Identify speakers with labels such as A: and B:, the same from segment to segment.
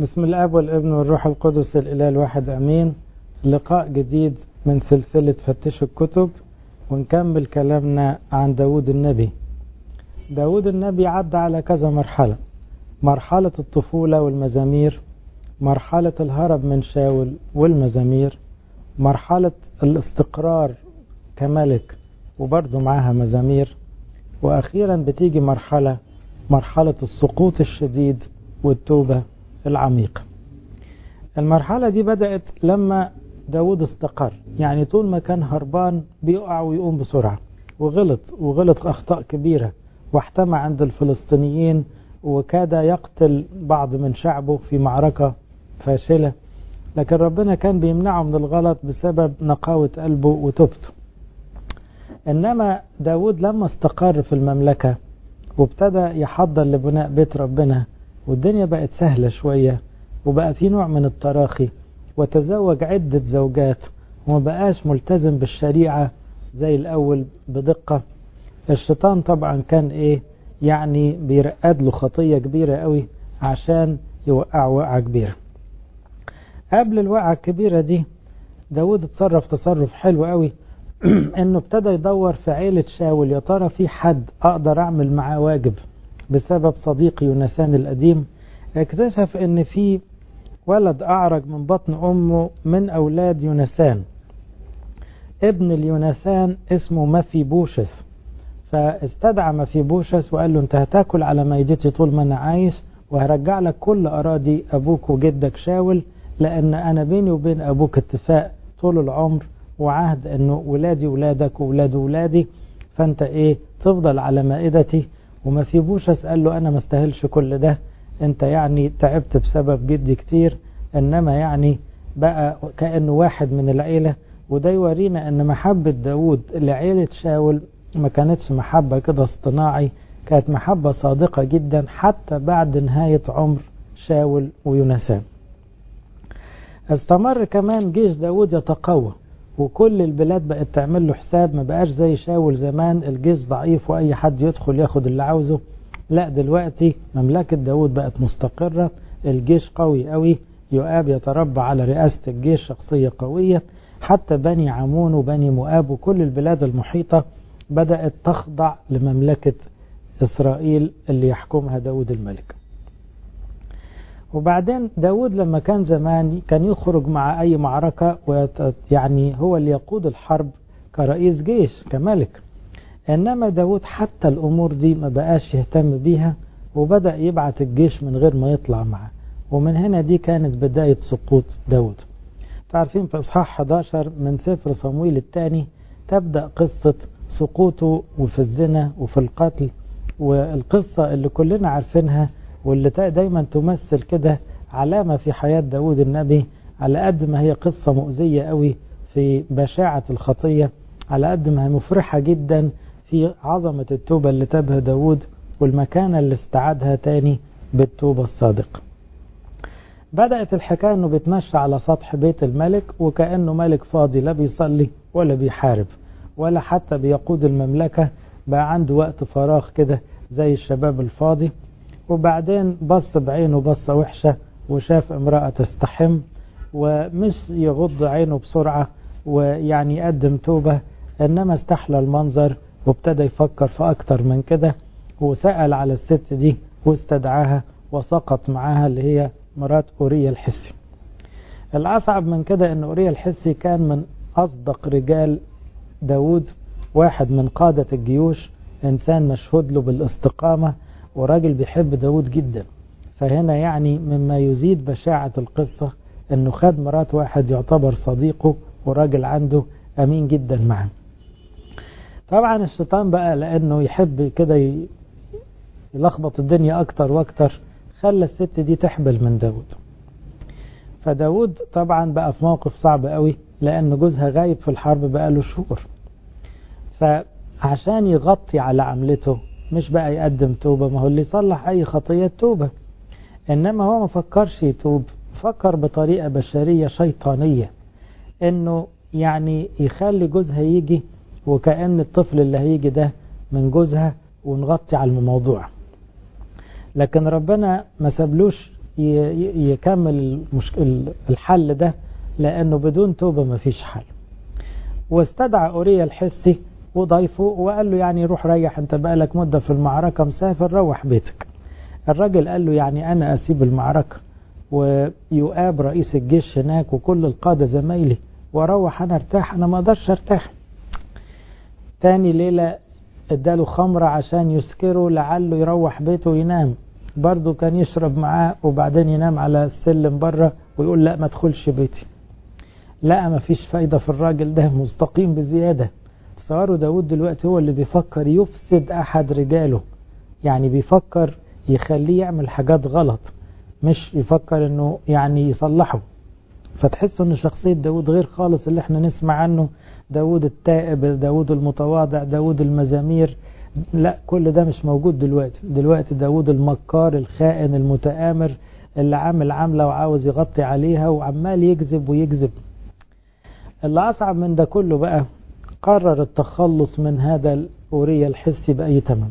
A: بسم الاب والابن والروح القدس الاله الواحد امين لقاء جديد من سلسله فتشوا الكتب ونكمل كلامنا عن داود النبي داود النبي عدى على كذا مرحله مرحله الطفوله والمزامير مرحله الهرب من شاول والمزامير مرحله الاستقرار كملك وبرضه معاها مزامير واخيرا بتيجي مرحله مرحله السقوط الشديد والتوبه العميقة المرحلة دي بدأت لما داود استقر يعني طول ما كان هربان بيقع ويقوم بسرعة وغلط وغلط أخطاء كبيرة واحتمى عند الفلسطينيين وكاد يقتل بعض من شعبه في معركة فاشلة لكن ربنا كان بيمنعه من الغلط بسبب نقاوة قلبه وتوبته إنما داود لما استقر في المملكة وابتدى يحضر لبناء بيت ربنا والدنيا بقت سهلة شوية وبقى في نوع من التراخي وتزوج عدة زوجات وما بقاش ملتزم بالشريعة زي الأول بدقة الشيطان طبعا كان إيه يعني بيرقد له خطية كبيرة قوي عشان يوقع وقعة كبيرة قبل الوقعة الكبيرة دي داود اتصرف تصرف حلو قوي انه ابتدى يدور في عيلة شاول يا ترى في حد اقدر اعمل معاه واجب بسبب صديقي يونسان القديم اكتشف ان في ولد اعرج من بطن امه من اولاد يونسان ابن اليونسان اسمه مفي بوشس فاستدعى مفي بوشس وقال له انت هتاكل على ميدتي طول ما انا عايش وهرجع لك كل اراضي ابوك وجدك شاول لان انا بيني وبين ابوك اتفاق طول العمر وعهد انه ولادي ولادك وولاد ولادي فانت ايه تفضل على مائدتي وما في بوشس قال له انا ما استاهلش كل ده انت يعني تعبت بسبب جدي كتير انما يعني بقى كانه واحد من العيله وده يورينا ان محبه داود لعيله شاول ما كانتش محبه كده اصطناعي كانت محبه صادقه جدا حتى بعد نهايه عمر شاول ويونسان استمر كمان جيش داود يتقوى وكل البلاد بقت تعمل له حساب ما بقاش زي شاول زمان الجيش ضعيف واي حد يدخل ياخد اللي عاوزه لا دلوقتي مملكة داود بقت مستقرة الجيش قوي قوي يؤاب يتربى على رئاسة الجيش شخصية قوية حتى بني عمون وبني مؤاب وكل البلاد المحيطة بدأت تخضع لمملكة إسرائيل اللي يحكمها داود الملك وبعدين داود لما كان زمان كان يخرج مع أي معركة يعني هو اللي يقود الحرب كرئيس جيش كملك إنما داود حتى الأمور دي ما بقاش يهتم بيها وبدأ يبعت الجيش من غير ما يطلع معه ومن هنا دي كانت بداية سقوط داود تعرفين في إصحاح 11 من سفر صمويل الثاني تبدأ قصة سقوطه وفي الزنا وفي القتل والقصة اللي كلنا عارفينها واللي دايما تمثل كده علامة في حياة داود النبي على قد ما هي قصة مؤذية قوي في بشاعة الخطية على قد ما هي مفرحة جدا في عظمة التوبة اللي تبه داود والمكانة اللي استعادها تاني بالتوبة الصادقة بدأت الحكاية انه بيتمشى على سطح بيت الملك وكأنه ملك فاضي لا بيصلي ولا بيحارب ولا حتى بيقود المملكة بقى عنده وقت فراغ كده زي الشباب الفاضي وبعدين بص بعينه بصة وحشة وشاف امرأة تستحم ومش يغض عينه بسرعة ويعني يقدم توبة إنما استحلى المنظر وابتدى يفكر في أكتر من كده وسأل على الست دي واستدعاها وسقط معاها اللي هي مرات أوريا الحسي الأصعب من كده أن أوريا الحسي كان من أصدق رجال داود واحد من قادة الجيوش إنسان مشهود له بالاستقامة وراجل بيحب داود جدا فهنا يعني مما يزيد بشاعة القصة انه خد مرات واحد يعتبر صديقه وراجل عنده امين جدا معه طبعا الشيطان بقى لانه يحب كده يلخبط الدنيا اكتر واكتر خلى الست دي تحبل من داود فداود طبعا بقى في موقف صعب قوي لان جوزها غايب في الحرب بقى له شهور فعشان يغطي على عملته مش بقى يقدم توبة ما هو اللي يصلح أي خطية توبة إنما هو ما فكرش يتوب فكر بطريقة بشرية شيطانية إنه يعني يخلي جوزها يجي وكأن الطفل اللي هيجي ده من جوزها ونغطي على الموضوع لكن ربنا ما سابلوش يكمل الحل ده لأنه بدون توبة مفيش حل واستدعى أوريا الحسي وضيفه وقال له يعني روح ريح انت بقالك مدة في المعركة مسافر روح بيتك الراجل قال له يعني أنا أسيب المعركة ويؤاب رئيس الجيش هناك وكل القادة زمايلي واروح أنا ارتاح أنا ما أقدرش ارتاح تاني ليلة اداله خمرة عشان يسكره لعله يروح بيته وينام برضه كان يشرب معاه وبعدين ينام على السلم بره ويقول لا ما ادخلش بيتي لا ما فيش فايدة في الراجل ده مستقيم بزيادة تصوروا داود دلوقتي هو اللي بيفكر يفسد أحد رجاله يعني بيفكر يخليه يعمل حاجات غلط مش يفكر انه يعني يصلحه فتحسوا ان شخصية داود غير خالص اللي احنا نسمع عنه داود التائب داود المتواضع داود المزامير لا كل ده مش موجود دلوقتي دلوقتي داود المكار الخائن المتآمر اللي عامل عاملة وعاوز يغطي عليها وعمال يكذب ويكذب اللي أصعب من ده كله بقى قرر التخلص من هذا الأورية الحسي بأي تمام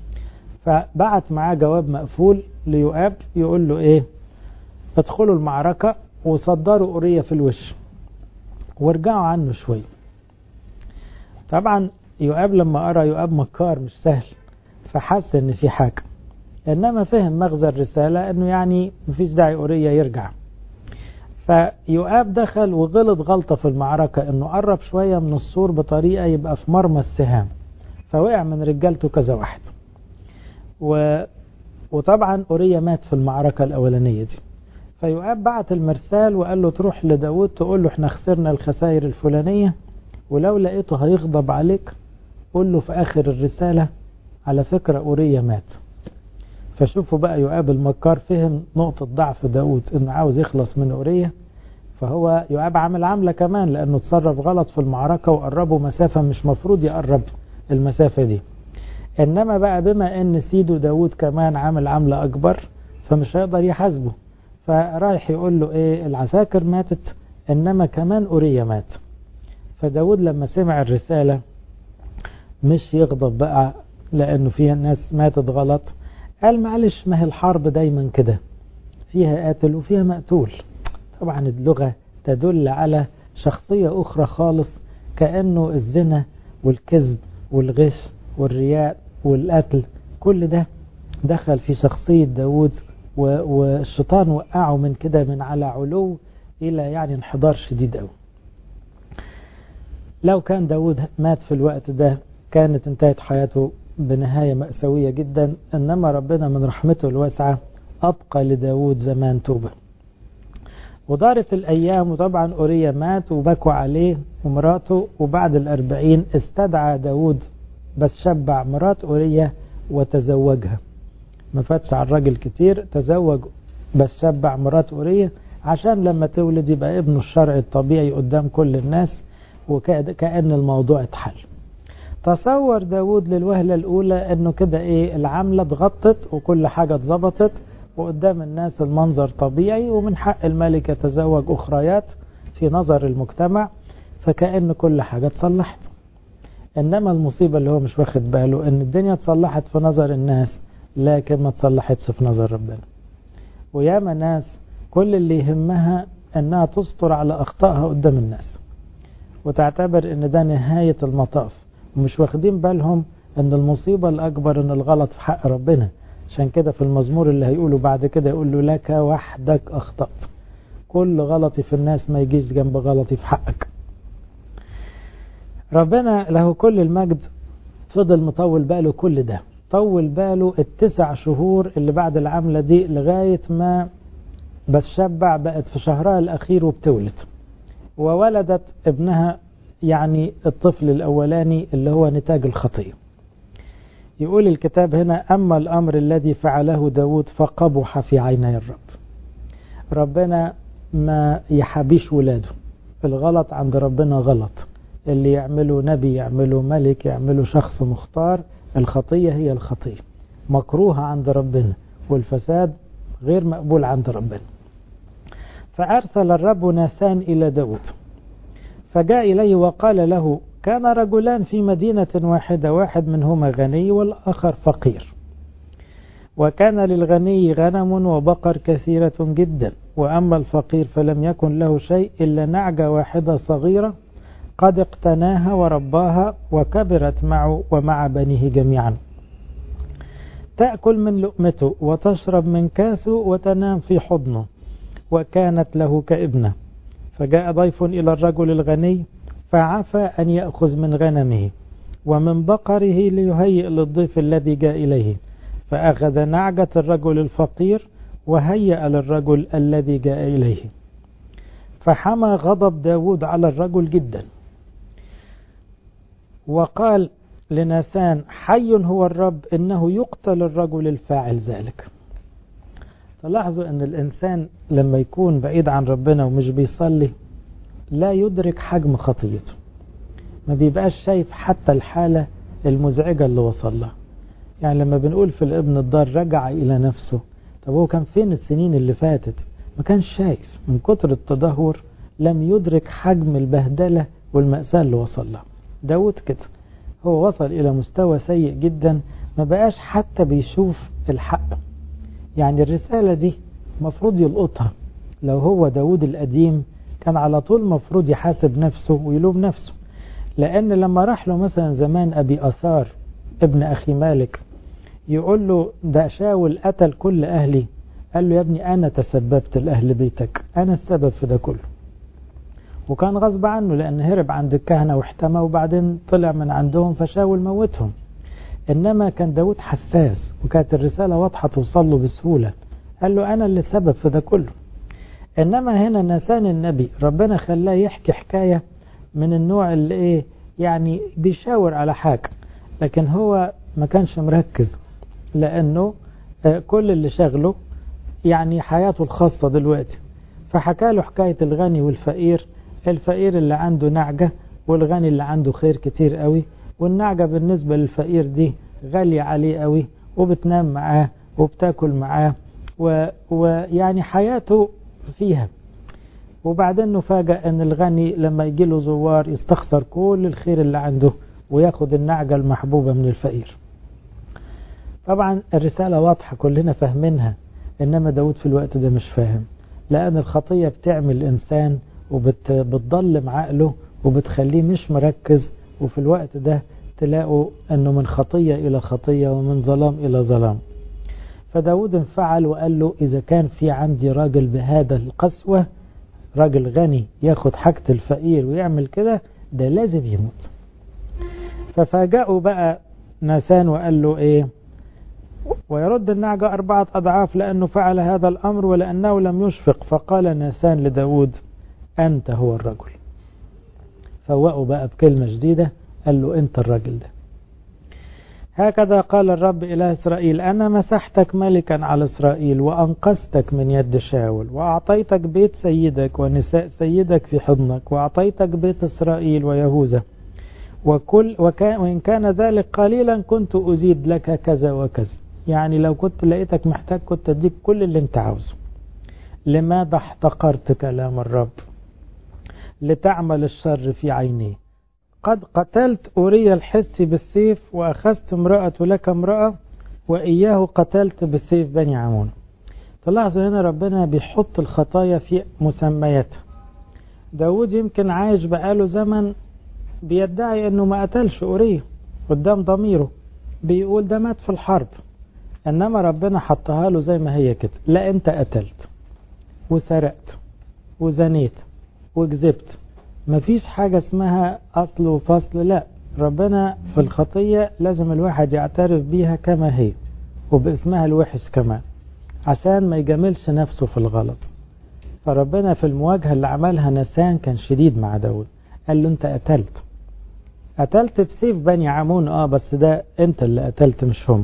A: فبعت معاه جواب مقفول ليؤاب يقول له ايه ادخلوا المعركة وصدروا أورية في الوش وارجعوا عنه شوي طبعا يؤاب لما قرأ يؤاب مكار مش سهل فحس ان في حاجة انما فهم مغزى الرسالة انه يعني مفيش داعي أورية يرجع فيؤاب دخل وغلط غلطة في المعركة انه قرب شوية من السور بطريقة يبقى في مرمى السهام فوقع من رجالته كذا واحد و... وطبعا أوريا مات في المعركة الأولانية دي فيؤاب بعت المرسال وقال له تروح لداود تقول له احنا خسرنا الخسائر الفلانية ولو لقيته هيغضب عليك قول له في آخر الرسالة على فكرة أوريا مات فشوفوا بقى يؤاب المكار فهم نقطة ضعف داود انه عاوز يخلص من أوريا فهو يؤاب عمل عملة كمان لأنه تصرف غلط في المعركة وقربه مسافة مش مفروض يقرب المسافة دي إنما بقى بما إن سيده داود كمان عامل عملة أكبر فمش هيقدر يحاسبه فرايح يقول له إيه العساكر ماتت إنما كمان أوريا مات فداود لما سمع الرسالة مش يغضب بقى لأنه فيها ناس ماتت غلط قال معلش ما هي الحرب دايما كده فيها قاتل وفيها مقتول طبعا اللغة تدل على شخصية أخرى خالص كأنه الزنا والكذب والغش والرياء والقتل كل ده دخل في شخصية داود والشيطان وقعه من كده من على علو إلى يعني انحدار شديد قوي لو كان داود مات في الوقت ده كانت انتهت حياته بنهاية مأساوية جدا إنما ربنا من رحمته الواسعة أبقى لداود زمان توبة ودارت الأيام وطبعا أوريا مات وبكوا عليه ومراته وبعد الأربعين استدعى داود بس شبع مرات أوريا وتزوجها ما فاتش على الراجل كتير تزوج بس شبع مرات أوريا عشان لما تولد يبقى ابنه الشرعي الطبيعي قدام كل الناس وكأن الموضوع اتحل تصور داود للوهلة الأولى أنه كده إيه العملة اتغطت وكل حاجة اتظبطت وقدام الناس المنظر طبيعي ومن حق الملك يتزوج أخريات في نظر المجتمع فكأن كل حاجة اتصلحت إنما المصيبة اللي هو مش واخد باله إن الدنيا اتصلحت في نظر الناس لكن ما اتصلحتش في نظر ربنا وياما ناس كل اللي يهمها إنها تستر على أخطائها قدام الناس وتعتبر إن ده نهاية المطاف ومش واخدين بالهم ان المصيبة الاكبر ان الغلط في حق ربنا عشان كده في المزمور اللي هيقوله بعد كده يقول له لك وحدك اخطأت كل غلطي في الناس ما يجيش جنب غلطي في حقك ربنا له كل المجد فضل مطول باله كل ده طول باله التسع شهور اللي بعد العملة دي لغاية ما بتشبع بقت في شهرها الأخير وبتولد وولدت ابنها يعني الطفل الأولاني اللي هو نتاج الخطية يقول الكتاب هنا أما الأمر الذي فعله داود فقبح في عيني الرب ربنا ما يحبيش ولاده الغلط عند ربنا غلط اللي يعمله نبي يعمله ملك يعمله شخص مختار الخطية هي الخطية مكروهة عند ربنا والفساد غير مقبول عند ربنا فأرسل الرب ناسان إلى داود فجاء إليه وقال له كان رجلان في مدينة واحدة واحد منهما غني والآخر فقير وكان للغني غنم وبقر كثيرة جدا وأما الفقير فلم يكن له شيء إلا نعجة واحدة صغيرة قد اقتناها ورباها وكبرت معه ومع بنيه جميعا تأكل من لقمته وتشرب من كاسه وتنام في حضنه وكانت له كابنة فجاء ضيف إلى الرجل الغني فعفى أن يأخذ من غنمه ومن بقره ليهيئ للضيف الذي جاء إليه فأخذ نعجة الرجل الفقير وهيأ للرجل الذي جاء إليه فحمى غضب داود على الرجل جدا وقال لناثان حي هو الرب إنه يقتل الرجل الفاعل ذلك تلاحظوا أن الإنسان لما يكون بعيد عن ربنا ومش بيصلي لا يدرك حجم خطيته ما بيبقاش شايف حتى الحالة المزعجة اللي وصل لها يعني لما بنقول في الابن الضار رجع إلى نفسه طب هو كان فين السنين اللي فاتت ما كانش شايف من كتر التدهور لم يدرك حجم البهدلة والمأساة اللي وصل لها داود كده هو وصل إلى مستوى سيء جدا ما بقاش حتى بيشوف الحق يعني الرسالة دي مفروض يلقطها لو هو داود القديم كان على طول مفروض يحاسب نفسه ويلوم نفسه لأن لما راح له مثلا زمان أبي أثار ابن أخي مالك يقول له ده شاول قتل كل أهلي قال له يا ابني أنا تسببت لأهل بيتك أنا السبب في ده كله وكان غصب عنه لأن هرب عند الكهنة واحتمى وبعدين طلع من عندهم فشاول موتهم إنما كان داود حساس وكانت الرسالة واضحة توصل له بسهولة قال له أنا اللي سبب في ده كله إنما هنا نسان النبي ربنا خلاه يحكي حكاية من النوع اللي إيه يعني بيشاور على حاجة لكن هو ما كانش مركز لأنه كل اللي شغله يعني حياته الخاصة دلوقتي فحكى له حكاية الغني والفقير الفقير اللي عنده نعجة والغني اللي عنده خير كتير قوي والنعجة بالنسبة للفقير دي غالية عليه قوي وبتنام معاه وبتاكل معاه ويعني حياته فيها وبعدين نفاجأ ان الغني لما يجي له زوار يستخسر كل الخير اللي عنده وياخد النعجة المحبوبة من الفقير طبعا الرسالة واضحة كلنا فاهمينها انما داود في الوقت ده مش فاهم لان الخطية بتعمل الانسان وبتضلم عقله وبتخليه مش مركز وفي الوقت ده تلاقوا انه من خطية الى خطية ومن ظلام الى ظلام فداود انفعل وقال له اذا كان في عندي راجل بهذا القسوة راجل غني ياخد حاجة الفقير ويعمل كده ده لازم يموت ففاجأوا بقى ناثان وقال له ايه ويرد النعجة أربعة أضعاف لأنه فعل هذا الأمر ولأنه لم يشفق فقال ناثان لداود أنت هو الرجل فوقوا بقى بكلمة جديدة قال له أنت الرجل ده هكذا قال الرب إلى إسرائيل أنا مسحتك ملكا على إسرائيل وأنقذتك من يد شاول وأعطيتك بيت سيدك ونساء سيدك في حضنك وأعطيتك بيت إسرائيل ويهوذا وكل وكان وإن كان ذلك قليلا كنت أزيد لك كذا وكذا يعني لو كنت لقيتك محتاج كنت أديك كل اللي أنت عاوزه لماذا احتقرت كلام الرب لتعمل الشر في عينيه قد قتلت أوري الحس بالسيف وأخذت امرأة لك امرأة وإياه قتلت بالسيف بني عمون تلاحظوا هنا ربنا بيحط الخطايا في مسمياتها داود يمكن عايش بقاله زمن بيدعي انه ما قتلش أوريه قدام ضميره بيقول ده مات في الحرب انما ربنا حطها له زي ما هي كده لا انت قتلت وسرقت وزنيت وكذبت مفيش حاجة اسمها أصل وفصل لا ربنا في الخطية لازم الواحد يعترف بيها كما هي وباسمها الوحش كمان عشان ما يجاملش نفسه في الغلط فربنا في المواجهة اللي عملها نسان كان شديد مع داود قال له انت قتلت قتلت بسيف بني عمون اه بس ده انت اللي قتلت مش هم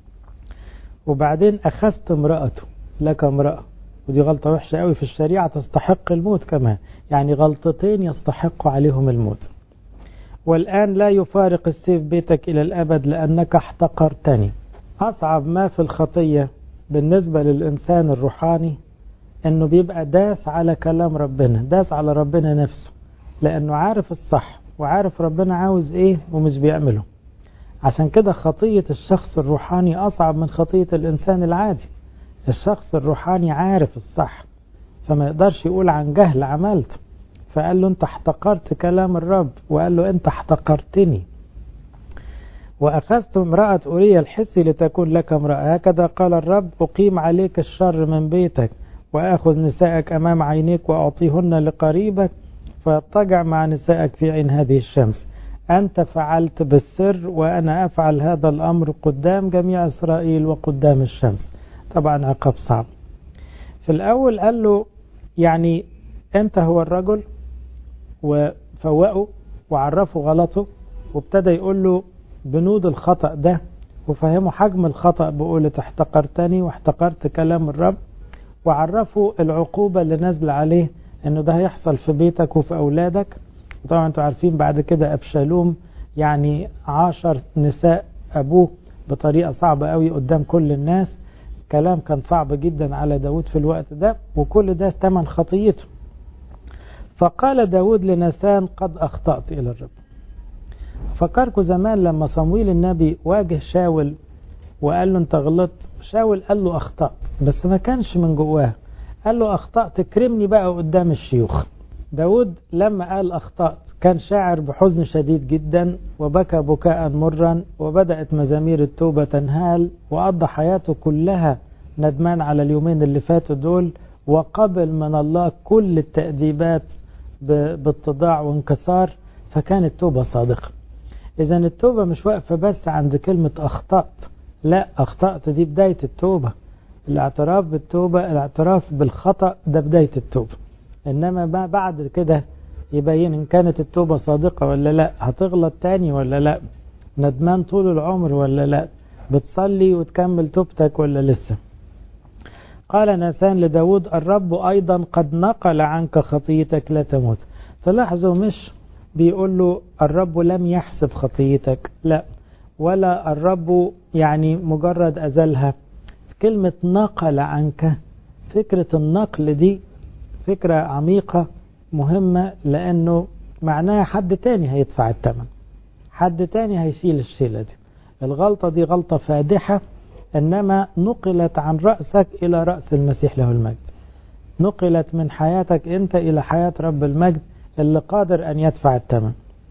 A: وبعدين اخذت امرأته لك امرأة ودي غلطة وحشة قوي في الشريعة تستحق الموت كمان يعني غلطتين يستحق عليهم الموت والآن لا يفارق السيف بيتك إلى الأبد لأنك احتقرتني أصعب ما في الخطية بالنسبة للإنسان الروحاني أنه بيبقى داس على كلام ربنا داس على ربنا نفسه لأنه عارف الصح وعارف ربنا عاوز إيه ومش بيعمله عشان كده خطية الشخص الروحاني أصعب من خطية الإنسان العادي الشخص الروحاني عارف الصح فما يقدرش يقول عن جهل عملت فقال له انت احتقرت كلام الرب وقال له انت احتقرتني وأخذت امرأة أوريا الحسي لتكون لك امرأة هكذا قال الرب أقيم عليك الشر من بيتك وآخذ نسائك أمام عينيك وأعطيهن لقريبك فيضطجع مع نسائك في عين هذه الشمس أنت فعلت بالسر وأنا أفعل هذا الأمر قدام جميع إسرائيل وقدام الشمس طبعا عقاب صعب في الأول قال له يعني أنت هو الرجل وفوقه وعرفه غلطه وابتدى يقول له بنود الخطأ ده وفهمه حجم الخطأ بقولة احتقرتني واحتقرت كلام الرب وعرفوا العقوبة اللي نازلة عليه انه ده هيحصل في بيتك وفي اولادك وطبعا انتوا عارفين بعد كده ابشالوم يعني عشر نساء ابوه بطريقة صعبة قوي قدام كل الناس كلام كان صعب جدا على داود في الوقت ده وكل ده ثمن خطيته فقال داود لنسان قد أخطأت إلى الرب فكركم زمان لما صمويل النبي واجه شاول وقال له انت غلطت شاول قال له أخطأت بس ما كانش من جواه قال له أخطأت كرمني بقى قدام الشيوخ داود لما قال أخطأت كان شاعر بحزن شديد جدا وبكى بكاء مرا وبدأت مزامير التوبة تنهال وقضى حياته كلها ندمان على اليومين اللي فاتوا دول وقبل من الله كل التأديبات باتضاع وانكسار فكانت توبة صادقة إذا التوبة مش واقفة بس عند كلمة أخطأت لا أخطأت دي بداية التوبة الاعتراف بالتوبة الاعتراف بالخطأ ده بداية التوبة إنما ما بعد كده يبين إن كانت التوبة صادقة ولا لا هتغلط تاني ولا لا ندمان طول العمر ولا لا بتصلي وتكمل توبتك ولا لسه قال ناثان لداود الرب أيضا قد نقل عنك خطيتك لا تموت تلاحظوا مش بيقول له الرب لم يحسب خطيتك لا ولا الرب يعني مجرد أزلها كلمة نقل عنك فكرة النقل دي فكرة عميقة مهمة لأنه معناها حد تاني هيدفع الثمن حد تاني هيشيل الشيلة دي الغلطة دي غلطة فادحة إنما نقلت عن رأسك إلى رأس المسيح له المجد نقلت من حياتك أنت إلى حياة رب المجد اللي قادر أن يدفع الثمن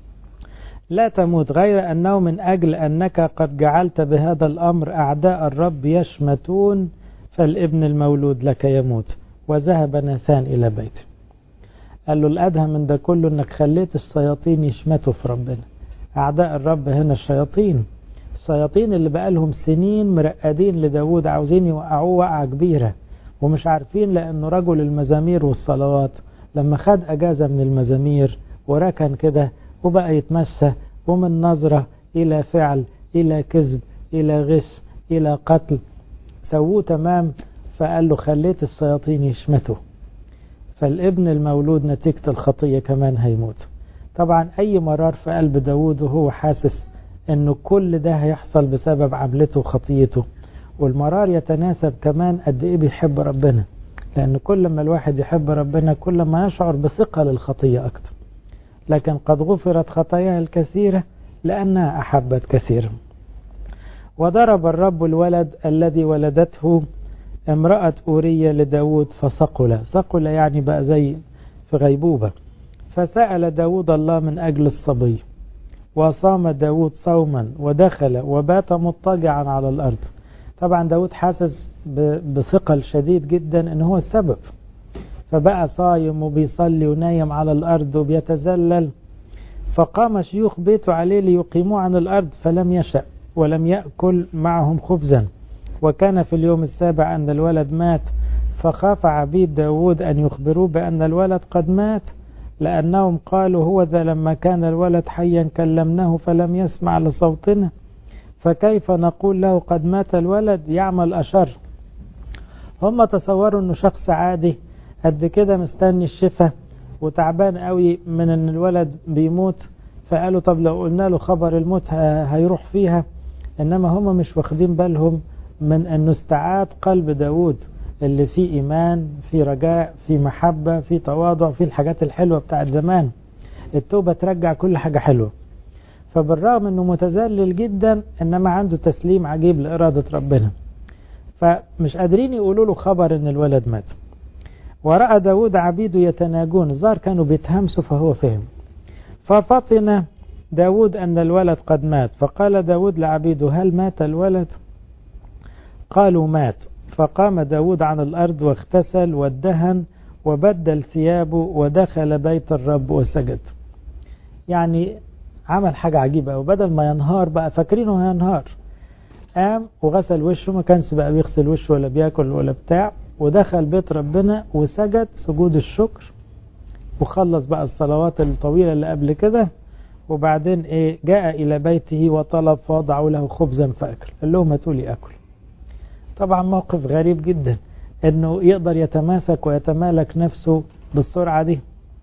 A: لا تموت غير أنه من أجل أنك قد جعلت بهذا الأمر أعداء الرب يشمتون فالابن المولود لك يموت وذهب ناثان إلى بيته قال له الأدهى من ده كله أنك خليت الشياطين يشمتوا في ربنا أعداء الرب هنا الشياطين الشياطين اللي بقالهم سنين مرقدين لداود عاوزين يوقعوه وقعة كبيرة ومش عارفين لأنه رجل المزامير والصلوات لما خد أجازة من المزامير وركن كده وبقى يتمشى ومن نظرة إلى فعل إلى كذب إلى غش إلى قتل سووه تمام فقال له خليت الشياطين يشمتوا فالابن المولود نتيجة الخطية كمان هيموت طبعا أي مرار في قلب داود وهو حاسس أنه كل ده هيحصل بسبب عملته وخطيته والمرار يتناسب كمان قد إيه بيحب ربنا لأن كل ما الواحد يحب ربنا كل ما يشعر بثقة للخطية أكتر لكن قد غفرت خطاياها الكثيرة لأنها أحبت كثيرا وضرب الرب الولد الذي ولدته امرأة أورية لداود فثقل ثقل يعني بقى زي في غيبوبة فسأل داود الله من أجل الصبي وصام داود صوما ودخل وبات مضطجعا على الأرض طبعا داود حاسس بثقل شديد جدا ان هو السبب فبقى صايم وبيصلي ونايم على الأرض وبيتذلل فقام شيوخ بيته عليه ليقيموه عن الأرض فلم يشأ ولم يأكل معهم خبزا وكان في اليوم السابع أن الولد مات فخاف عبيد داود أن يخبروه بأن الولد قد مات لأنهم قالوا هو ذا لما كان الولد حيا كلمناه فلم يسمع لصوتنا فكيف نقول له قد مات الولد يعمل أشر هم تصوروا أنه شخص عادي قد كده مستني الشفاء وتعبان قوي من أن الولد بيموت فقالوا طب لو قلنا له خبر الموت هيروح فيها إنما هم مش واخدين بالهم من أنه استعاد قلب داود اللي فيه إيمان فيه رجاء فيه محبة فيه تواضع فيه الحاجات الحلوة بتاعت زمان التوبة ترجع كل حاجة حلوة فبالرغم أنه متذلل جدا إنما عنده تسليم عجيب لإرادة ربنا فمش قادرين يقولوا له خبر أن الولد مات ورأى داود عبيده يتناجون الظاهر كانوا بيتهمسوا فهو فهم ففطن داود أن الولد قد مات فقال داود لعبيده هل مات الولد قالوا مات فقام داود عن الأرض واغتسل وادهن وبدل ثيابه ودخل بيت الرب وسجد يعني عمل حاجة عجيبة وبدل ما ينهار بقى فاكرينه هينهار قام وغسل وشه ما كانش بقى بيغسل وشه ولا بياكل ولا بتاع ودخل بيت ربنا وسجد سجود الشكر وخلص بقى الصلوات الطويلة اللي قبل كده وبعدين ايه جاء الى بيته وطلب فوضعوا له خبزا فاكل قال لهم هاتوا لي اكل طبعا موقف غريب جدا انه يقدر يتماسك ويتمالك نفسه بالسرعة دي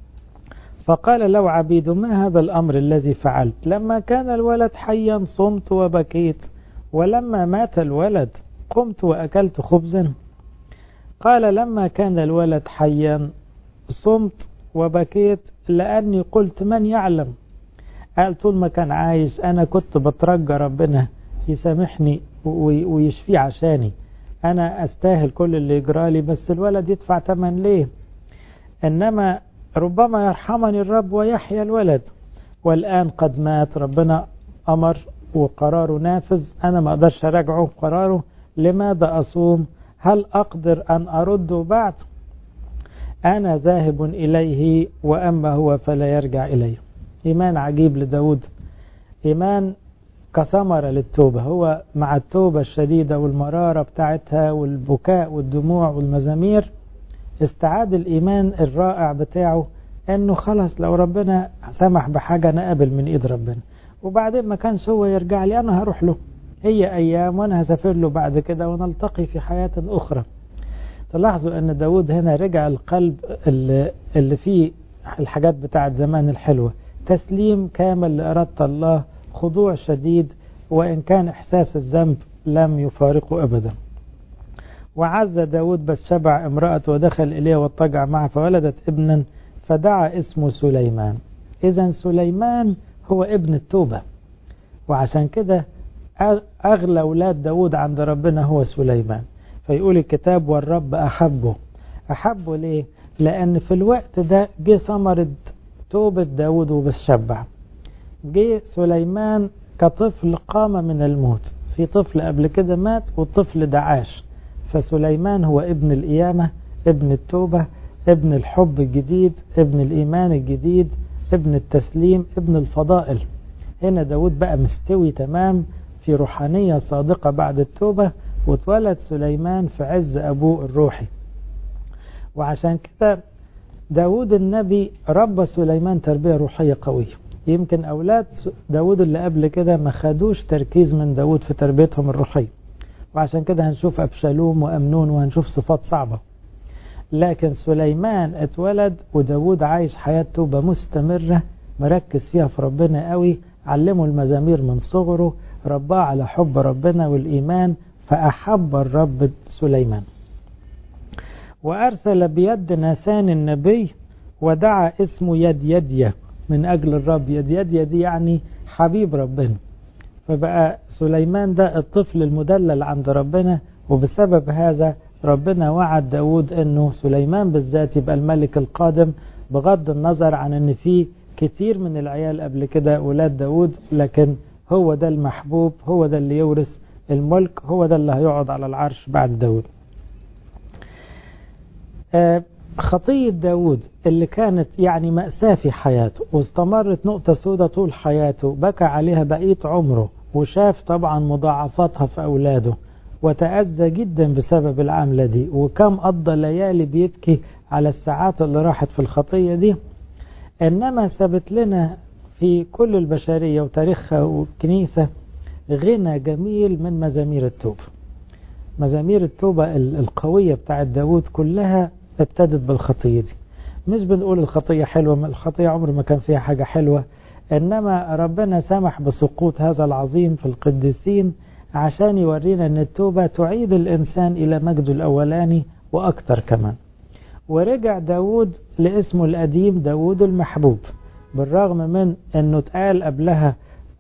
A: فقال له عبيد ما هذا الامر الذي فعلت لما كان الولد حيا صمت وبكيت ولما مات الولد قمت واكلت خبزا قال لما كان الولد حيا صمت وبكيت لاني قلت من يعلم قال طول ما كان عايش انا كنت بترجى ربنا يسامحني ويشفيه عشاني انا استاهل كل اللي يجرالي بس الولد يدفع ثمن ليه انما ربما يرحمني الرب ويحيى الولد والان قد مات ربنا امر وقراره نافذ انا ما اقدرش اراجعه قراره لماذا اصوم هل اقدر ان ارده بعد انا ذاهب اليه واما هو فلا يرجع اليه إيمان عجيب لداود إيمان كثمرة للتوبة هو مع التوبة الشديدة والمرارة بتاعتها والبكاء والدموع والمزامير استعاد الإيمان الرائع بتاعه أنه خلاص لو ربنا سمح بحاجة أنا قابل من إيد ربنا وبعدين ما كانش هو يرجع لي أنا هروح له هي أيام وأنا هسافر له بعد كده ونلتقي في حياة أخرى تلاحظوا أن داود هنا رجع القلب اللي, اللي فيه الحاجات بتاعت زمان الحلوة تسليم كامل لإرادة الله خضوع شديد وإن كان إحساس الذنب لم يفارقه أبدا وعز داود بس شبع امرأته ودخل إليه واضطجع معه فولدت ابنا فدعا اسمه سليمان إذا سليمان هو ابن التوبة وعشان كده أغلى أولاد داود عند ربنا هو سليمان فيقول الكتاب والرب أحبه أحبه ليه؟ لأن في الوقت ده جه ثمرة توبة داود وبالشبع جه سليمان كطفل قام من الموت في طفل قبل كده مات والطفل ده عاش فسليمان هو ابن القيامة ابن التوبة ابن الحب الجديد ابن الإيمان الجديد ابن التسليم ابن الفضائل هنا داود بقى مستوي تمام في روحانية صادقة بعد التوبة واتولد سليمان في عز أبوه الروحي وعشان كده داود النبي ربى سليمان تربية روحية قوية يمكن أولاد داود اللي قبل كده ما خدوش تركيز من داود في تربيتهم الروحية وعشان كده هنشوف أبشالوم وأمنون وهنشوف صفات صعبة لكن سليمان اتولد وداود عايش حياة توبة مستمرة مركز فيها في ربنا قوي علمه المزامير من صغره رباه على حب ربنا والإيمان فأحب الرب سليمان وأرسل بيد ناثان النبي ودعا اسمه يد يدية من أجل الرب يد يدية دي يعني حبيب ربنا فبقى سليمان ده الطفل المدلل عند ربنا وبسبب هذا ربنا وعد داود انه سليمان بالذات يبقى الملك القادم بغض النظر عن ان في كتير من العيال قبل كده اولاد داود لكن هو ده المحبوب هو ده اللي يورث الملك هو ده اللي هيقعد على العرش بعد داود آه خطية داود اللي كانت يعني مأساة في حياته واستمرت نقطة سودة طول حياته بكى عليها بقية عمره وشاف طبعا مضاعفاتها في أولاده وتأذى جدا بسبب العملة دي وكم قضى ليالي بيبكي على الساعات اللي راحت في الخطية دي إنما ثبت لنا في كل البشرية وتاريخها والكنيسة غنى جميل من مزامير التوبة مزامير التوبة القوية بتاعت داود كلها ابتدت بالخطية دي مش بنقول الخطية حلوة الخطية عمر ما كان فيها حاجة حلوة إنما ربنا سمح بسقوط هذا العظيم في القديسين عشان يورينا أن التوبة تعيد الإنسان إلى مجده الأولاني وأكثر كمان ورجع داود لاسمه القديم داود المحبوب بالرغم من أنه اتقال قبلها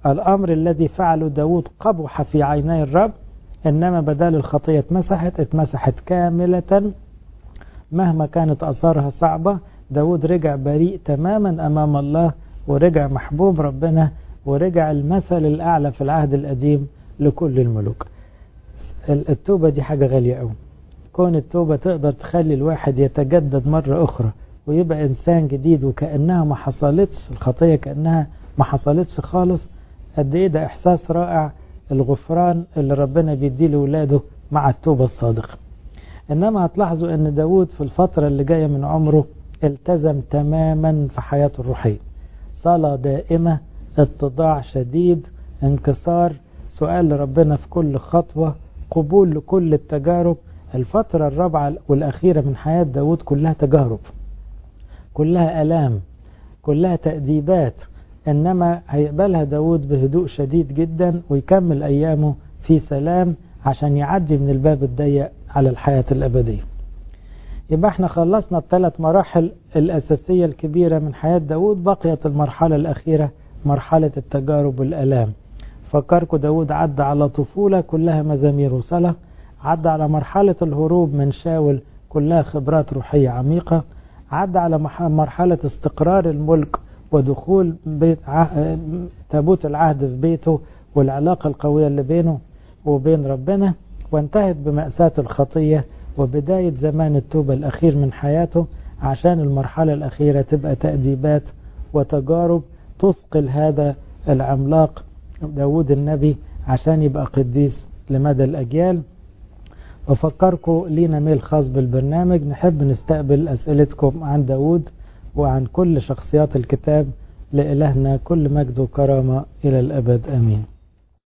A: الأمر الذي فعله داود قبح في عيني الرب إنما بدل الخطية اتمسحت اتمسحت كاملة مهما كانت أثارها صعبة داود رجع بريء تماما أمام الله ورجع محبوب ربنا ورجع المثل الأعلى في العهد القديم لكل الملوك التوبة دي حاجة غالية قوي كون التوبة تقدر تخلي الواحد يتجدد مرة أخرى ويبقى إنسان جديد وكأنها ما حصلتش الخطية كأنها ما حصلتش خالص قد إيه ده إحساس رائع الغفران اللي ربنا بيديه لولاده مع التوبة الصادقة إنما هتلاحظوا أن داود في الفترة اللي جاية من عمره التزم تماما في حياته الروحية صلاة دائمة اتضاع شديد انكسار سؤال لربنا في كل خطوة قبول لكل التجارب الفترة الرابعة والأخيرة من حياة داود كلها تجارب كلها ألام كلها تأديبات إنما هيقبلها داود بهدوء شديد جدا ويكمل أيامه في سلام عشان يعدي من الباب الضيق على الحياة الأبدية يبقى احنا خلصنا الثلاث مراحل الأساسية الكبيرة من حياة داود بقيت المرحلة الأخيرة مرحلة التجارب والألام فكركم داود عدى على طفولة كلها مزامير وصلاة عدى على مرحلة الهروب من شاول كلها خبرات روحية عميقة عدى على مرحلة استقرار الملك ودخول بيت تابوت العهد في بيته والعلاقة القوية اللي بينه وبين ربنا وانتهت بمأساة الخطية وبداية زمان التوبة الأخير من حياته عشان المرحلة الأخيرة تبقى تأديبات وتجارب تثقل هذا العملاق داود النبي عشان يبقى قديس لمدى الأجيال وفكركم لينا ميل خاص بالبرنامج نحب نستقبل أسئلتكم عن داود وعن كل شخصيات الكتاب لإلهنا كل مجد وكرامة إلى الأبد آمين